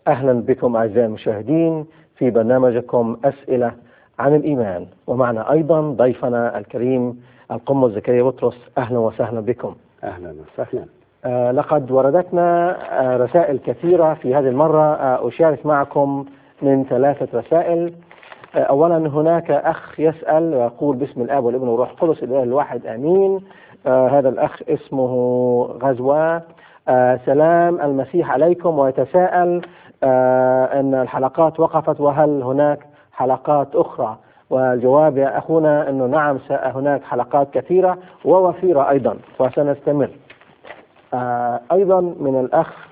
أهلا بكم أعزائي المشاهدين في برنامجكم أسئلة عن الإيمان ومعنا أيضا ضيفنا الكريم القمة زكريا بطرس أهلا وسهلا بكم اهلا وسهلا آه لقد وردتنا آه رسائل كثيرة في هذه المرة آه أشارك معكم من ثلاثة رسائل آه أولا هناك أخ يسأل ويقول باسم الآب والابن والروح القدس الإله الواحد آمين آه هذا الأخ اسمه غزوة آه سلام المسيح عليكم ويتساءل آه أن الحلقات وقفت وهل هناك حلقات أخرى والجواب يا أخونا أنه نعم س- هناك حلقات كثيرة ووفيرة أيضا وسنستمر آه أيضا من الأخ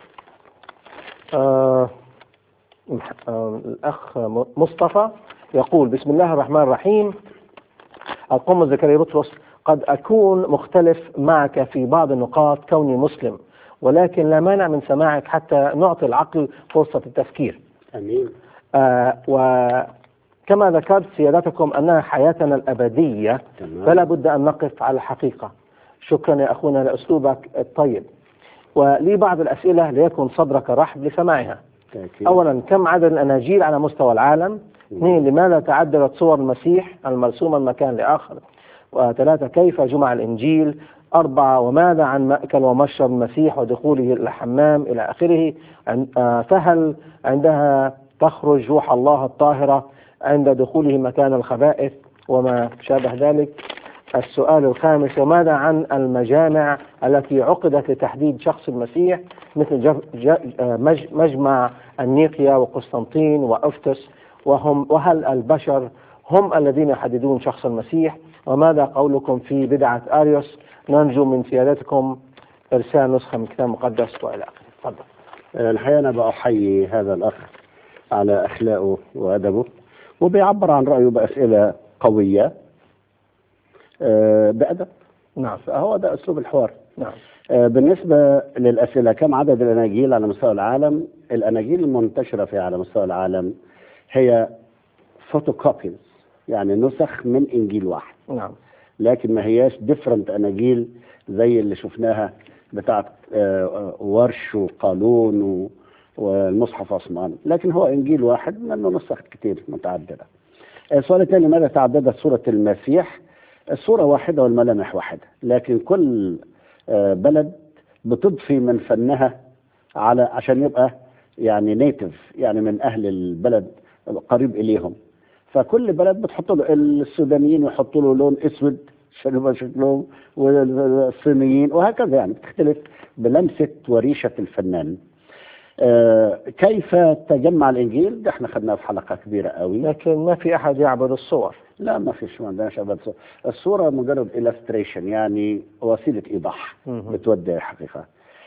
آه مح- آه الأخ م- مصطفى يقول بسم الله الرحمن الرحيم القم زكريا بطرس قد أكون مختلف معك في بعض النقاط كوني مسلم ولكن لا مانع من سماعك حتى نعطي العقل فرصة التفكير امين آه وكما ذكرت سيادتكم أنها حياتنا الأبدية تمام فلا بد أن نقف على الحقيقة شكرا يا أخونا لأسلوبك الطيب ولي بعض الأسئلة ليكن صدرك رحب لسماعها تأكيد. أولا كم عدد الأناجيل على مستوى العالم اثنين لماذا تعددت صور المسيح المرسومة من مكان لآخر وثلاثة كيف جمع الإنجيل أربعة وماذا عن مأكل ومشرب المسيح ودخوله إلى الحمام إلى آخره عن- آه، فهل عندها تخرج روح الله الطاهرة عند دخوله مكان الخبائث وما شابه ذلك السؤال الخامس وماذا عن المجامع التي عقدت لتحديد شخص المسيح مثل جف- ج- آه، مج- مجمع النيقيا وقسطنطين وأفتس وهم وهل البشر هم الذين يحددون شخص المسيح وماذا قولكم في بدعة أريوس نرجو من سيادتكم إرسال نسخة من الكتاب المقدس وإلى آخره تفضل آه، الحقيقه انا بأحيي هذا الاخ على اخلاقه وادبه وبيعبر عن رايه باسئله قويه آه، بادب نعم فهو ده اسلوب الحوار نعم آه، بالنسبه للاسئله كم عدد الاناجيل على مستوى العالم الاناجيل المنتشره في على مستوى العالم هي فوتوكوبيز يعني نسخ من انجيل واحد نعم لكن ما هياش ديفرنت اناجيل زي اللي شفناها بتاعت آه، ورش وقانون و- والمصحف عثمان لكن هو انجيل واحد منه نسخ كتير متعدده السؤال الثاني ماذا تعددت صوره المسيح الصوره واحده والملامح واحده لكن كل آه، بلد بتضفي من فنها على عشان يبقى يعني نيتف يعني من اهل البلد قريب اليهم فكل بلد بتحط له السودانيين يحطوا له لون اسود عشان يبقى شكلهم والصينيين وهكذا يعني بتختلف بلمسه وريشه الفنان. آه كيف تجمع الانجيل؟ ده احنا خدناه في حلقه كبيره قوي. لكن ما في أحد يعبد الصور لا ما فيش ما عندناش ابدا صورة. الصوره مجرد illustration يعني وسيله ايضاح مهم. بتودي الحقيقه.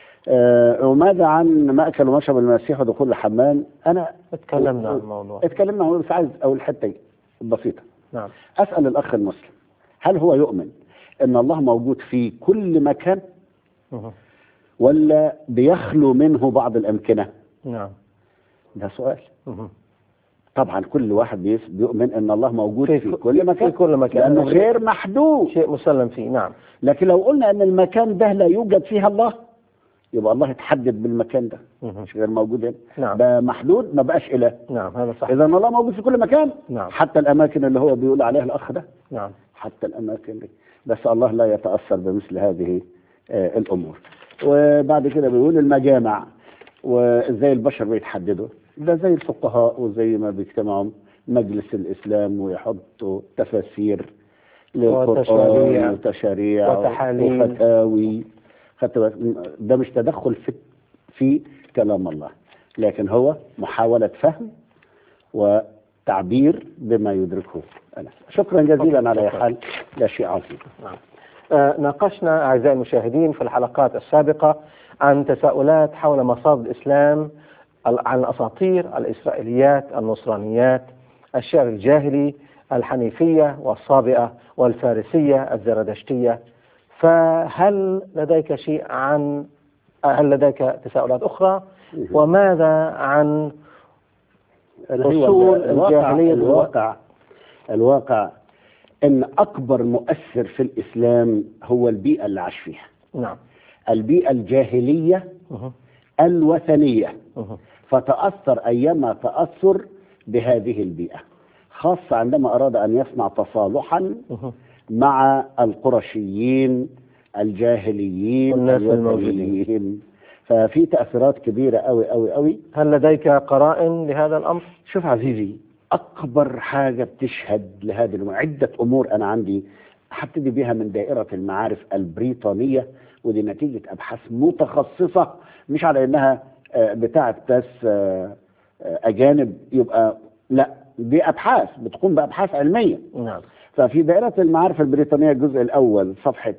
آه وماذا عن ماكل ومشرب المسيح ودخول الحمام؟ انا تكلمنا عن الموضوع اتكلمنا عنه بس عايز اول حته بسيطه. نعم اسال الاخ المسلم هل هو يؤمن ان الله موجود في كل مكان مهم. ولا بيخلو منه بعض الامكنه؟ نعم ده سؤال. مهم. طبعا كل واحد بيس- بيؤمن ان الله موجود في في, ك- كل مكان في كل مكان. لانه غير محدود شيء مسلم فيه نعم لكن لو قلنا ان المكان ده لا يوجد فيها الله يبقى الله يتحدد بالمكان ده مهم. مش غير موجود هنا نعم ده محدود ما بقاش اله نعم هذا صح اذا الله موجود في كل مكان نعم حتى الاماكن اللي هو بيقول عليها الاخ ده نعم حتى الاماكن دي بس الله لا يتاثر بمثل هذه آه الامور وبعد كده بيقول المجامع وازاي البشر بيتحددوا ده زي الفقهاء وزي ما بيجتمعوا مجلس الاسلام ويحطوا تفاسير وتشاريع. للقران وتشاريع وتحاليل. وفتاوي خدت بالك؟ ده مش تدخل في في كلام الله لكن هو محاوله فهم وتعبير بما يدركه الناس شكرا جزيلا على أي حال لا شيء عظيم نعم. آه، ناقشنا أعزائي المشاهدين في الحلقات السابقة عن تساؤلات حول مصادر الإسلام ال- عن الأساطير الإسرائيليات النصرانيات الشعر الجاهلي الحنيفية والصابئة والفارسية الزردشتية فهل لديك شيء عن هل لديك تساؤلات أخرى وماذا عن هو أصول الواقع الجاهلية الواقع الواقع ان اكبر مؤثر في الاسلام هو البيئه اللي عاش فيها نعم البيئه الجاهليه مه. الوثنيه مه. فتأثر أيما تأثر بهذه البيئة خاصة عندما أراد أن يصنع تصالحا مه. مع القرشيين الجاهليين والناس الوثنيين ففي تأثيرات كبيرة أوي أوي أوي هل لديك قرائن لهذا الأمر؟ شوف عزيزي أكبر حاجة بتشهد لهذه الأمور عدة أمور أنا عندي هبتدي بها من دائرة المعارف البريطانية ودي نتيجة أبحاث متخصصة مش على إنها آه، بتاعة بس آه، آه، أجانب يبقى لا دي أبحاث بتقوم بأبحاث علمية نعم ففي دائرة المعارف البريطانية الجزء الأول صفحة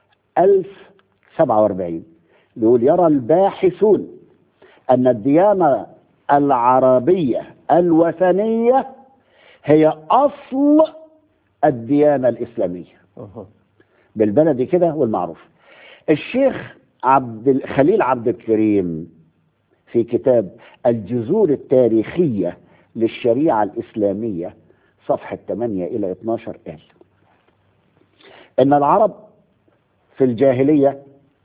1047 بيقول يرى الباحثون أن الديانة العربية الوثنية هي أصل الديانة الإسلامية مه. بالبلدي كده والمعروف الشيخ عبد ال- خليل عبد الكريم في كتاب الجذور التاريخية للشريعة الإسلامية صفحة 8 إلى 12 قال إن العرب في الجاهلية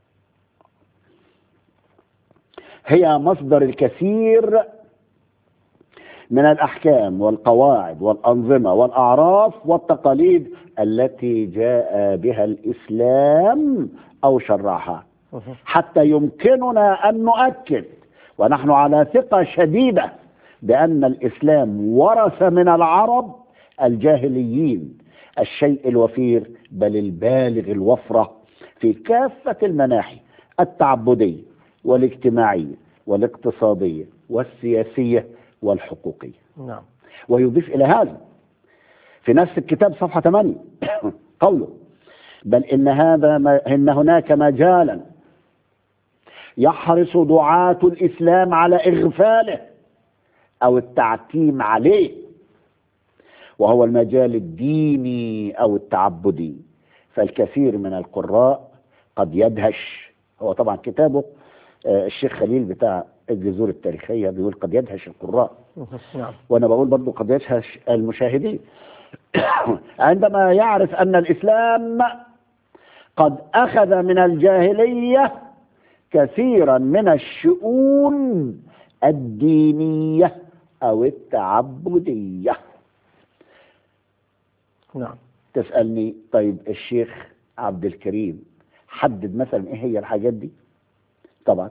هي مصدر الكثير من الأحكام والقواعد والأنظمة والأعراف والتقاليد التي جاء بها الإسلام أو شرعها مه. حتى يمكننا أن نؤكد ونحن على ثقة شديدة بأن الإسلام ورث من العرب الجاهليين الشيء الوفير بل البالغ الوفرة في كافة المناحي التعبدية والاجتماعية والاقتصادية والسياسية والحقوقية نعم ويضيف إلى هذا في نفس الكتاب صفحة 8 قوله بل إن هذا ما إن هناك مجالا يحرص دعاة الإسلام على إغفاله أو التعتيم عليه وهو المجال الديني أو التعبدي فالكثير من القراء قد يدهش هو طبعا كتابه آه، الشيخ خليل بتاع الجذور التاريخية بيقول قد يدهش القراء مه. نعم وانا بقول برضو قد يدهش المشاهدين عندما يعرف ان الاسلام قد اخذ من الجاهليه كثيرا من الشؤون الدينيه او التعبديه نعم تسالني طيب الشيخ عبد الكريم حدد مثلا ايه هي الحاجات دي طبعا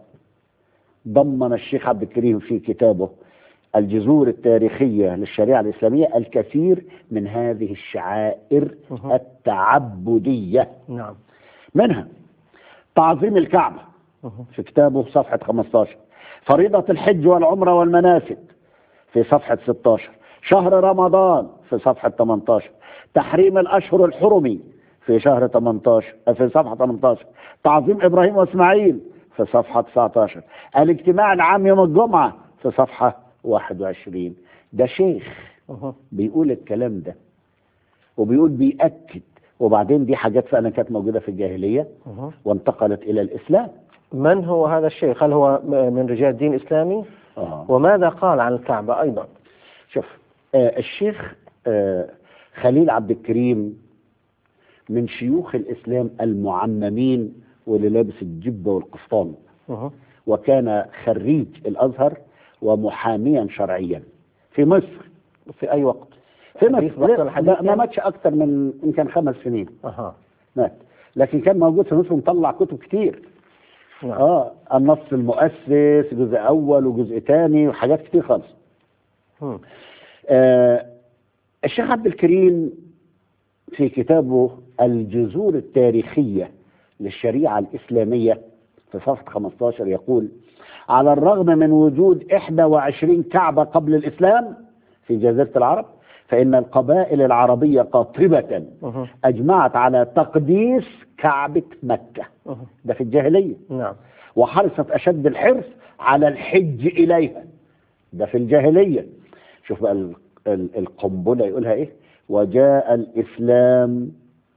ضمن الشيخ عبد الكريم في كتابه الجذور التاريخية للشريعة الإسلامية الكثير من هذه الشعائر مه. التعبدية نعم منها تعظيم الكعبة مه. في كتابه صفحة 15 فريضة الحج والعمرة والمناسك في صفحة 16 شهر رمضان في صفحة 18 تحريم الأشهر الحرمي في شهر 18 في صفحة 18 تعظيم إبراهيم وإسماعيل في صفحة 19 الاجتماع العام يوم الجمعة في صفحة 21 ده شيخ مه. بيقول الكلام ده وبيقول بيأكد وبعدين دي حاجات فعلا كانت موجودة في الجاهلية مه. وانتقلت إلى الإسلام من هو هذا الشيخ؟ هل هو من رجال الدين الإسلامي؟ آه. وماذا قال عن الكعبة أيضا؟ شوف آه الشيخ آه خليل عبد الكريم من شيوخ الإسلام المعممين واللي لابس الجبة والقفطان مه. وكان خريج الأزهر ومحاميا شرعيا في مصر في أي وقت؟ في حديث مصر وقت لا، الحديث ما- ما يعني؟ ماتش أكثر من يمكن خمس سنين أها مات لكن كان موجود في مصر ومطلع كتب كتير نعم اه النص المؤسس جزء اول وجزء ثاني وحاجات كتير خالص مم. آه الشيخ عبد الكريم في كتابه الجذور التاريخية للشريعة الإسلامية في صفحة 15 يقول على الرغم من وجود 21 كعبة قبل الإسلام في جزيرة العرب فإن القبائل العربية قاطبة مه. أجمعت على تقديس كعبة مكة مه. ده في الجاهلية نعم وحرصت أشد الحرص على الحج إليها ده في الجاهلية شوف بقى ال- ال- القنبلة يقولها إيه وجاء الإسلام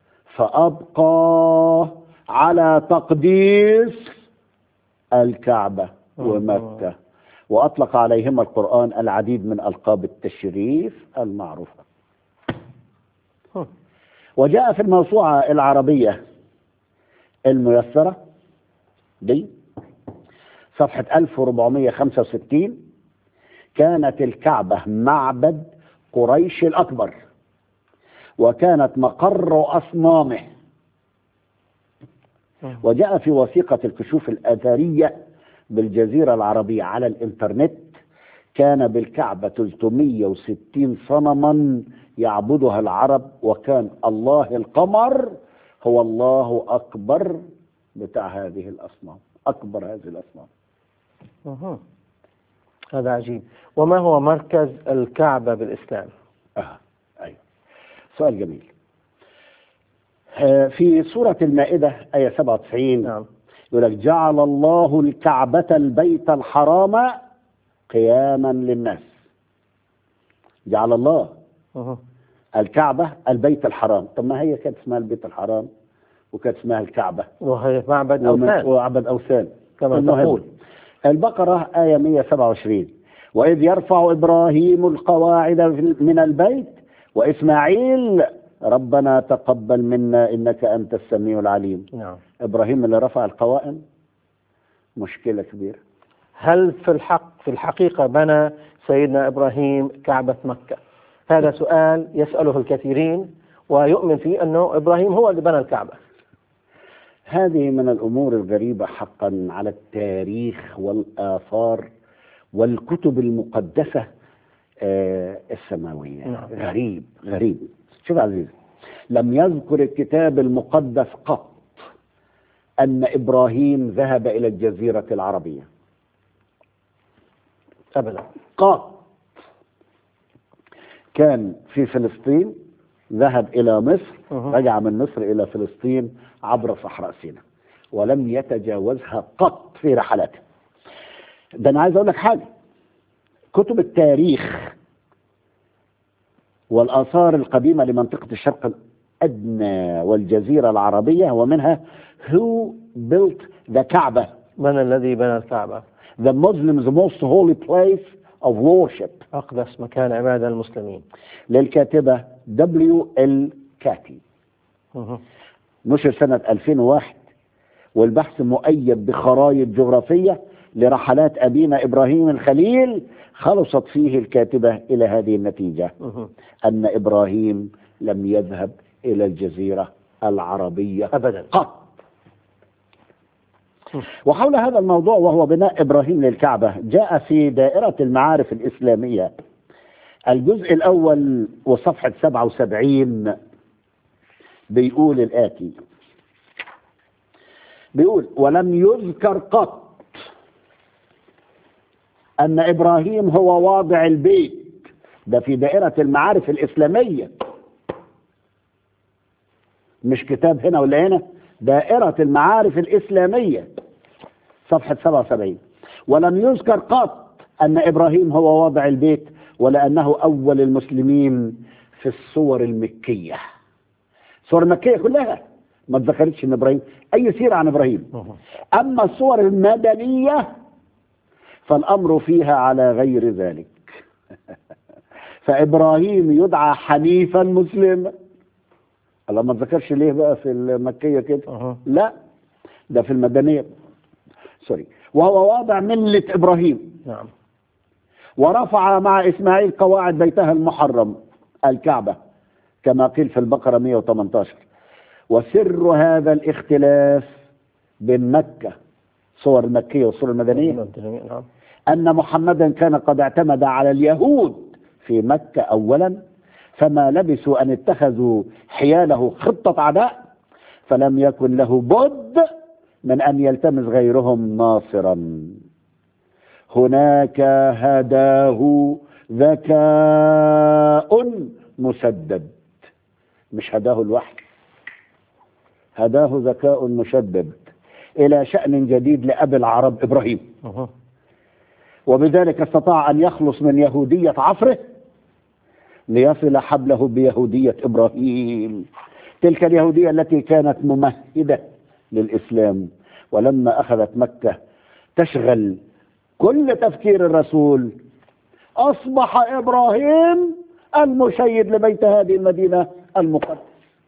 فأبقى على تقديس الكعبة ومكة وأطلق عليهما القرآن العديد من ألقاب التشريف المعروفة مم. وجاء في الموسوعة العربية الميسرة دي صفحة 1465 كانت الكعبة معبد قريش الأكبر وكانت مقر أصنامه وجاء في وثيقة الكشوف الأثرية بالجزيرة العربية على الإنترنت كان بالكعبة 360 صنما يعبدها العرب وكان الله القمر هو الله أكبر بتاع هذه الأصنام أكبر هذه الأصنام مهم. هذا عجيب وما هو مركز الكعبة بالإسلام آه. أيوة. سؤال جميل آه، في سورة المائدة آية 97 نعم يقول لك جعل الله الكعبة البيت الحرام قياما للناس جعل الله مهم. الكعبة البيت الحرام طب ما هي كانت اسمها البيت الحرام وكانت اسمها الكعبة وهي معبد ومن- أوثان وعبد أوثان كما المهم. تقول البقرة آية 127 وإذ يرفع إبراهيم القواعد من البيت وإسماعيل ربنا تقبل منا إنك أنت السميع العليم نعم إبراهيم اللي رفع القوائم مشكلة كبيرة هل في الحق في الحقيقة بنى سيدنا إبراهيم كعبة مكة هذا سؤال يسأله الكثيرين ويؤمن فيه أنه إبراهيم هو اللي بنى الكعبة هذه من الأمور الغريبة حقا على التاريخ والآثار والكتب المقدسة آه، السماوية نعم. غريب غريب شوف يا عزيزي لم يذكر الكتاب المقدس قط أن إبراهيم ذهب إلى الجزيرة العربية أبدا قط كان في فلسطين ذهب إلى مصر أها. رجع من مصر إلى فلسطين عبر صحراء سيناء ولم يتجاوزها قط في رحلاته ده أنا عايز أقول لك حاجة كتب التاريخ والآثار القديمة لمنطقة الشرق الأدنى والجزيرة العربية ومنها Who built the Kaaba من الذي بنى الكعبة the Muslims most holy place of worship أقدس مكان عبادة المسلمين للكاتبة دبليو ال كاتي مهم. نشر سنة 2001 والبحث مؤيد بخرائط جغرافية لرحلات أبينا إبراهيم الخليل خلصت فيه الكاتبة إلى هذه النتيجة مهم. أن إبراهيم لم يذهب إلى الجزيرة العربية أبدا قط وحول هذا الموضوع وهو بناء إبراهيم للكعبة جاء في دائرة المعارف الإسلامية الجزء الأول وصفحة 77 بيقول الآتي بيقول ولم يذكر قط أن إبراهيم هو واضع البيت ده في دائرة المعارف الإسلامية مش كتاب هنا ولا هنا دائرة المعارف الإسلامية صفحة 77 ولم يذكر قط أن إبراهيم هو واضع البيت ولا أنه أول المسلمين في الصور المكية الصور المكية كلها ما اتذكرتش ان ابراهيم اي سيره عن ابراهيم مهم. اما الصور المدنيه فالامر فيها على غير ذلك فابراهيم يدعى حنيفا مسلما الله ما اتذكرش ليه بقى في المكيه كده مهم. لا ده في المدنيه سوري وهو واضع مله ابراهيم نعم ورفع مع اسماعيل قواعد بيتها المحرم الكعبه كما قيل في البقره 118 وسر هذا الاختلاف بين مكه صور المكيه والصور المدنيه نعم أن محمدا كان قد اعتمد على اليهود في مكة أولا فما لبثوا أن اتخذوا حياله خطة عداء فلم يكن له بد من أن يلتمس غيرهم ناصرا هناك هداه ذكاء مسدد مش هداه الوحي هداه ذكاء مشدد إلى شأن جديد لأبي العرب إبراهيم مهم. وبذلك استطاع أن يخلص من يهودية عصره ليصل حبله بيهودية إبراهيم تلك اليهودية التي كانت ممهدة للإسلام ولما أخذت مكة تشغل كل تفكير الرسول أصبح إبراهيم المشيد لبيت هذه المدينة المقدس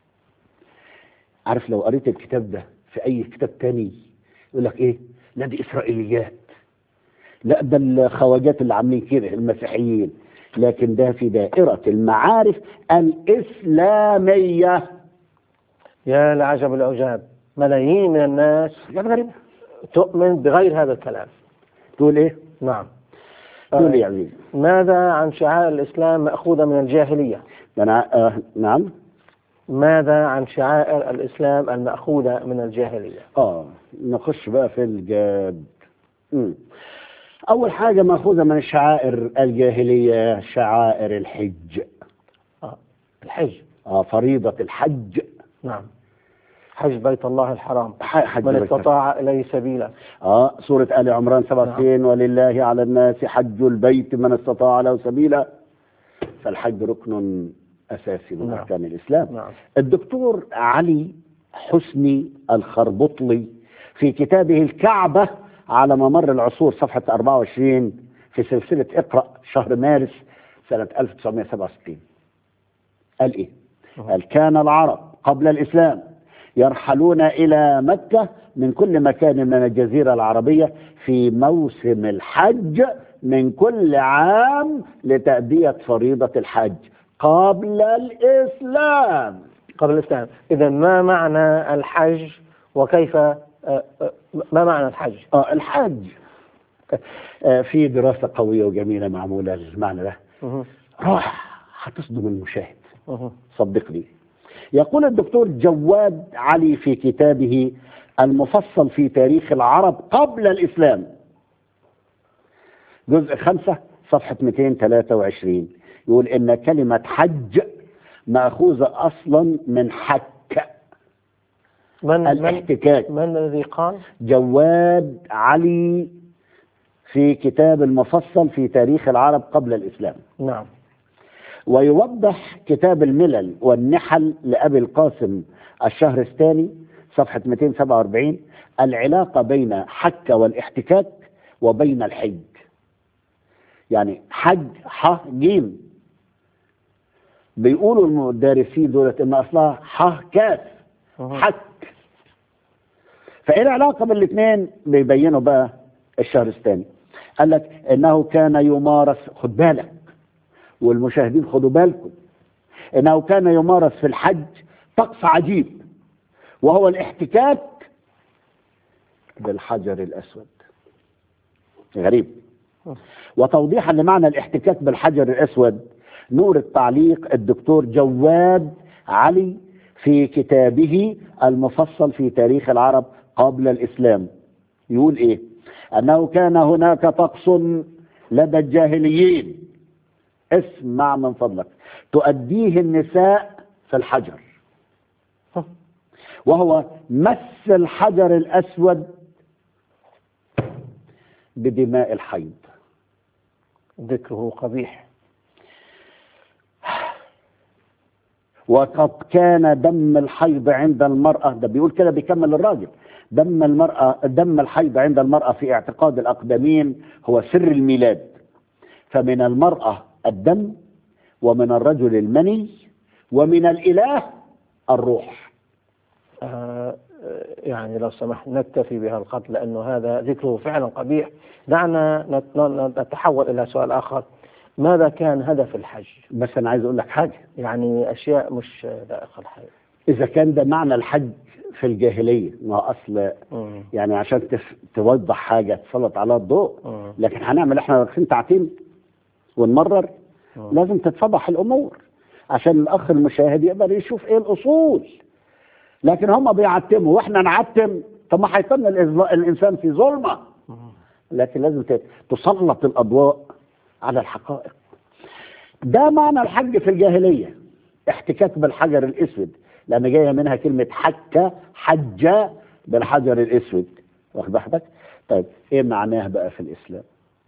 عارف لو قريت الكتاب ده في أي كتاب تاني يقول لك إيه لا دي إسرائيليات لا ده الخواجات اللي عاملين كده المسيحيين لكن ده في دائرة المعارف الإسلامية يا لعجب العجاب ملايين من الناس حاجات غريبة تؤمن بغير هذا الكلام تقول إيه؟ نعم تقول إيه يا عزيزي؟ ماذا عن شعائر الإسلام مأخوذة من الجاهلية أنا آه نعم ماذا عن شعائر الإسلام المأخوذة من الجاهلية آه نخش بقى في الجاد مم. أول حاجة مأخوذة من الشعائر الجاهلية شعائر الحج آه. الحج آه فريضة الحج نعم حج بيت الله الحرام ح- حج من بيت استطاع إليه سبيلا اه سورة آل عمران 67 ولله على الناس حج البيت من استطاع له سبيلا فالحج ركن أساسي من نعم. أركان الإسلام نعم الدكتور علي حسني الخربطلي في كتابه الكعبة على ممر العصور صفحة 24 في سلسلة اقرأ شهر مارس سنة 1967 قال إيه؟ قال كان العرب قبل الإسلام يرحلون إلى مكة من كل مكان من الجزيرة العربية في موسم الحج من كل عام لتأدية فريضة الحج قبل الإسلام قبل الإسلام إذا ما معنى الحج وكيف آه، آه، ما معنى الحج آه الحج آه في دراسة قوية وجميلة معمولة للمعنى ده مه. راح هتصدم المشاهد مه. صدقني يقول الدكتور جواد علي في كتابه المفصل في تاريخ العرب قبل الإسلام جزء خمسة صفحة 223 يقول إن كلمة حج مأخوذة أصلا من حك من من الاحتكاك من الذي قال؟ جواد علي في كتاب المفصل في تاريخ العرب قبل الإسلام نعم ويوضح كتاب الملل والنحل لأبي القاسم الشهرستاني صفحة 247 العلاقة بين حك والاحتكاك وبين الحج يعني حج ح جيم بيقولوا المدرسين دولت ان اصلها ح كاف مه. حك فايه العلاقه بين الاثنين بيبينوا بقى الشهرستاني قال لك انه كان يمارس خد بالك والمشاهدين خدوا بالكم انه كان يمارس في الحج طقس عجيب وهو الاحتكاك بالحجر الاسود غريب وتوضيحا لمعنى الاحتكاك بالحجر الاسود نور التعليق الدكتور جواد علي في كتابه المفصل في تاريخ العرب قبل الاسلام يقول ايه انه كان هناك طقس لدى الجاهليين اسمع من فضلك تؤديه النساء في الحجر وهو مس الحجر الاسود بدماء الحيض ذكره قبيح وقد كان دم الحيض عند المرأة ده بيقول كده بيكمل الراجل دم المرأة دم الحيض عند المرأة في اعتقاد الأقدمين هو سر الميلاد فمن المرأة الدم ومن الرجل المني ومن الإله الروح آه، يعني لو سمحت نكتفي بهذا القتل لأنه هذا ذكره فعلا قبيح دعنا نت- نتحول إلى سؤال آخر ماذا كان هدف الحج بس أنا عايز أقول لك حاجة يعني أشياء مش لائقة الحقيقة إذا كان ده معنى الحج في الجاهلية ما أصل مم. يعني عشان تف... توضح حاجة تسلط عليها الضوء مم. لكن هنعمل احنا واقفين تعتيم ونمرر مم. لازم تتفضح الامور عشان الاخ المشاهد يقدر يشوف ايه الاصول لكن هم بيعتموا واحنا نعتم طب ما هيتم الإظل- الانسان في ظلمه مم. لكن لازم ت- تسلط الاضواء على الحقائق ده معنى الحج في الجاهليه احتكاك بالحجر الاسود لان جايه منها كلمه حك حج بالحجر الاسود واخد بالك طيب ايه معناه بقى في الاسلام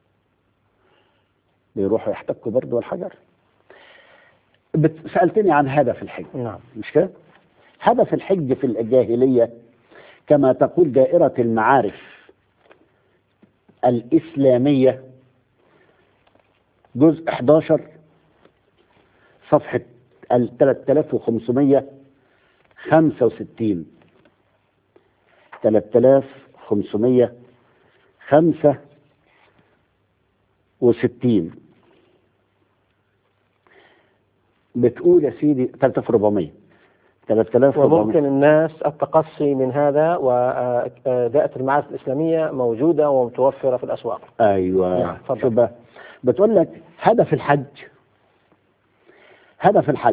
بيروحوا يحتكوا برضه بالحجر بت- سالتني عن هدف الحج نعم مش كده هدف الحج في الجاهليه كما تقول دائره المعارف الاسلاميه جزء 11 صفحه ال 3565 3565 وستين بتقول يا سيدي 3400 3400 وممكن الناس التقصي من هذا ودائرة المعارف الإسلامية موجودة ومتوفرة في الأسواق ايوه نعم، اتفضل. شوف بقى بتقول لك هدف الحج هدف الحج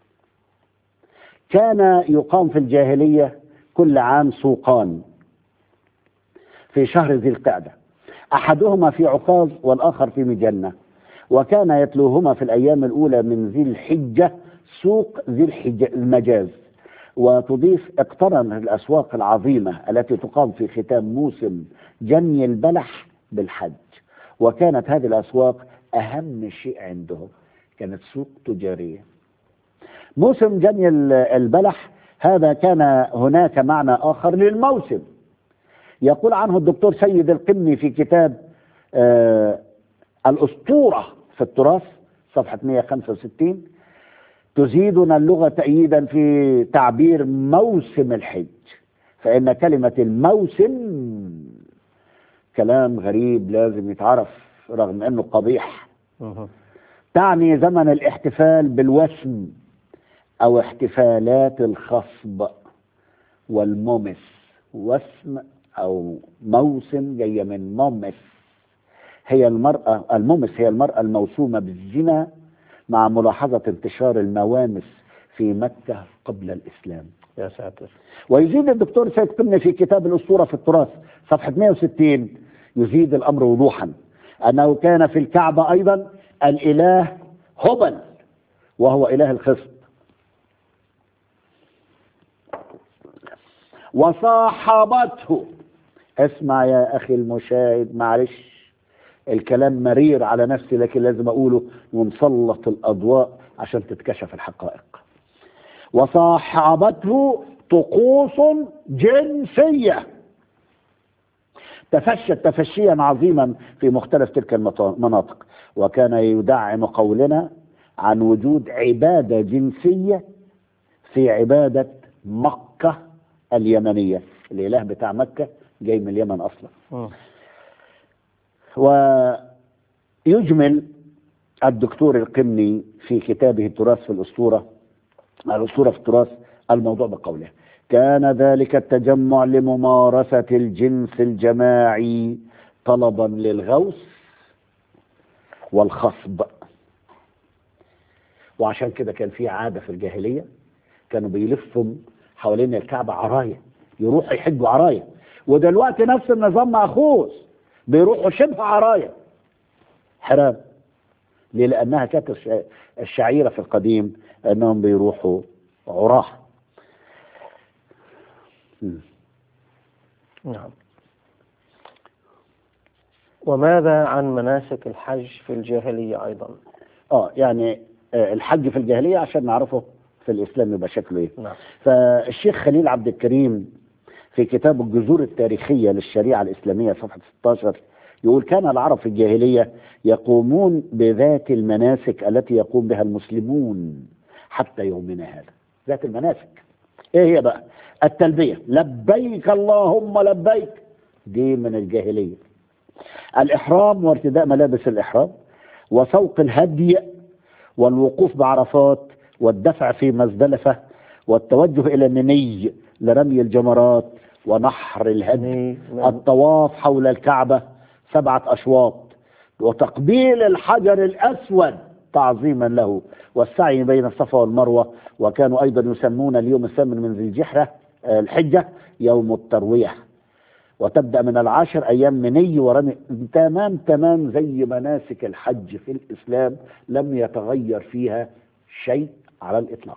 كان يقام في الجاهليه كل عام سوقان في شهر ذي القعده احدهما في عكاظ والاخر في مجنه وكان يتلوهما في الايام الاولى من ذي الحجه سوق ذي الحجة المجاز وتضيف اقترن الاسواق العظيمه التي تقام في ختام موسم جني البلح بالحج وكانت هذه الاسواق اهم شيء عندهم كانت سوق تجاريه موسم جني ال- البلح هذا كان هناك معنى اخر للموسم يقول عنه الدكتور سيد القمي في كتاب آه الاسطوره في التراث صفحه 165 تزيدنا اللغه تأييدا في تعبير موسم الحج فإن كلمة الموسم كلام غريب لازم يتعرف رغم أنه قبيح مه. تعني زمن الاحتفال بالوسم أو احتفالات الخصب والمومس وسم أو موسم جاية من مومس هي المرأة المومس هي المرأة الموسومة بالزنا مع ملاحظة انتشار الموامس في مكة قبل الإسلام يا ساتر ويزيد الدكتور سيد قمني في كتاب الأسطورة في التراث صفحة 160 يزيد الأمر وضوحا أنه كان في الكعبة أيضا الإله هبل وهو إله الخصب وصاحبته اسمع يا أخي المشاهد معلش الكلام مرير على نفسي لكن لازم أقوله ونسلط الأضواء عشان تتكشف الحقائق وصاحبته طقوس جنسية تفشت تفشيا عظيما في مختلف تلك المناطق وكان يدعم قولنا عن وجود عبادة جنسية في عبادة مكة اليمنية الإله بتاع مكة جاي من اليمن أصلا مه. ويجمل الدكتور القمني في كتابه التراث في الأسطورة الأسطورة في التراث الموضوع بقوله كان ذلك التجمع لممارسة الجنس الجماعي طلبا للغوث والخصب وعشان كده كان في عادة في الجاهلية كانوا بيلفوا حوالين الكعبة عراية يروحوا يحجوا عراية ودلوقتي نفس النظام مأخوذ بيروحوا شبه عراية حرام ليه؟ لأنها كانت الش- الشعيرة في القديم أنهم بيروحوا عراه مم. نعم وماذا عن مناسك الحج في الجاهلية أيضا اه يعني آه، الحج في الجاهلية عشان نعرفه في الإسلام يبقى شكله إيه نعم فالشيخ خليل عبد الكريم في كتاب الجذور التاريخية للشريعة الإسلامية صفحة 16 يقول كان العرب في الجاهلية يقومون بذات المناسك التي يقوم بها المسلمون حتى يومنا هذا ذات المناسك ايه هي بقى التلبية لبيك اللهم لبيك دي من الجاهلية الإحرام وارتداء ملابس الإحرام وسوق الهدي والوقوف بعرفات والدفع في مزدلفة والتوجه إلى مني لرمي الجمرات ونحر الهدي يعني من- الطواف حول الكعبة سبعة أشواط وتقبيل الحجر الأسود تعظيما له والسعي بين الصفا والمروة وكانوا أيضا يسمون اليوم الثامن من ذي الجحرة آه، الحجة يوم التروية وتبدأ من العاشر أيام مني ورمي تمام تمام زي مناسك الحج في الإسلام لم يتغير فيها شيء على الإطلاق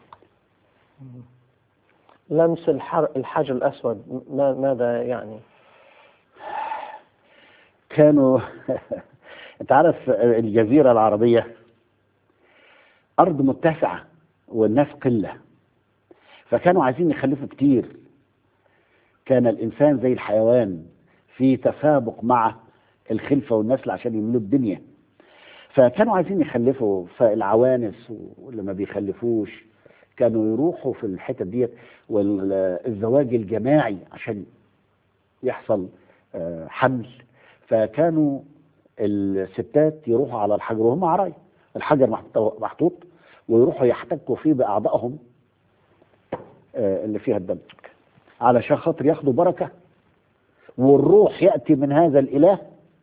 لمس الحر الحجر الأسود ما- ماذا يعني كانوا انت عارف الجزيرة العربية أرض متسعة والناس قلة فكانوا عايزين يخلفوا كتير كان الإنسان زي الحيوان في تسابق مع الخلفة والنسل عشان يملوا الدنيا فكانوا عايزين يخلفوا فالعوانس واللي ما بيخلفوش كانوا يروحوا في الحتت ديت والزواج الجماعي عشان يحصل آه، حمل فكانوا الستات يروحوا على الحجر وهم عرايا الحجر محطوط- محطوط ويروحوا يحتكوا فيه باعضائهم آه، اللي فيها الدم علشان خاطر ياخدوا بركه والروح ياتي من هذا الاله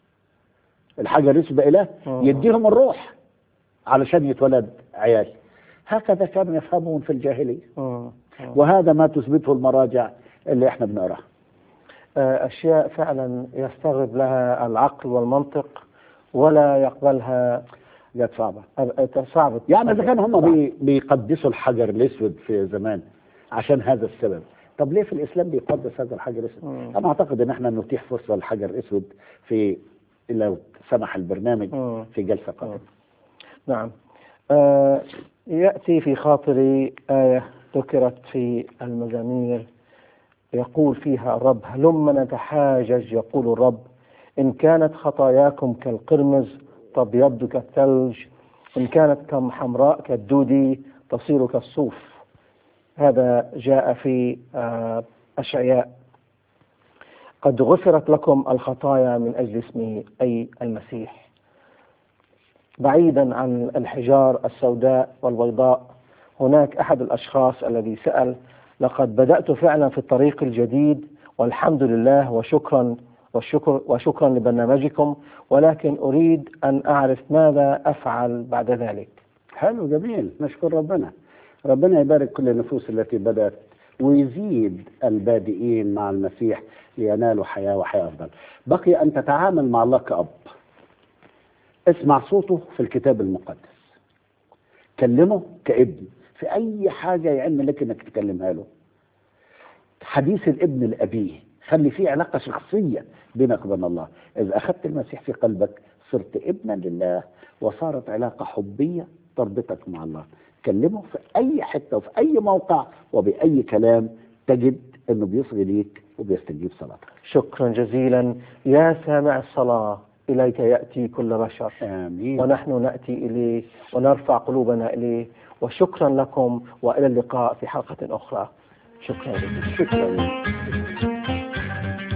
الحجر يسبق اله آه. يديهم الروح علشان يتولد عيال هكذا كانوا يفهمون في الجاهليه مم. مم. وهذا ما تثبته المراجع اللي احنا بنقراها آه، أشياء فعلا يستغرب لها العقل والمنطق ولا يقبلها جت صعبه أب- صعب يعني اذا كانوا هم بي بيقدسوا الحجر الاسود في زمان عشان هذا السبب طب ليه في الاسلام بيقدس هذا الحجر الاسود؟ مم. انا اعتقد ان احنا نتيح فرصه للحجر الاسود في لو سمح البرنامج مم. في جلسه قادمه نعم آه، يأتي في خاطري آية ذكرت في المزامير يقول فيها الرب هلم نتحاجج يقول الرب إن كانت خطاياكم كالقرمز تبيض كالثلج إن كانت كم حمراء كالدودي تصير كالصوف هذا جاء في آه، أشعياء قد غفرت لكم الخطايا من أجل اسمه أي المسيح بعيدا عن الحجار السوداء والبيضاء هناك أحد الأشخاص الذي سأل لقد بدأت فعلا في الطريق الجديد والحمد لله وشكرا والشكر وشكرا لبرنامجكم ولكن أريد أن أعرف ماذا أفعل بعد ذلك حلو جميل نشكر ربنا ربنا يبارك كل النفوس التي بدأت ويزيد البادئين مع المسيح لينالوا حياة وحياة أفضل بقي أن تتعامل مع الله كأب اسمع صوته في الكتاب المقدس كلمه كابن في أي حاجة يعم لك أنك تكلمها له حديث الابن لأبيه خلي فيه علاقة شخصية بينك وبين الله إذا أخذت المسيح في قلبك صرت ابنا لله وصارت علاقة حبية تربطك مع الله كلمه في أي حتة وفي أي موقع وبأي كلام تجد أنه بيصغي ليك وبيستجيب صلاتك شكرا جزيلا يا سامع الصلاة إليك يأتي كل بشر آمين ونحن نأتي إليه ونرفع قلوبنا إليه وشكرا لكم وإلى اللقاء في حلقة أخرى شكرا جزيلا شكرا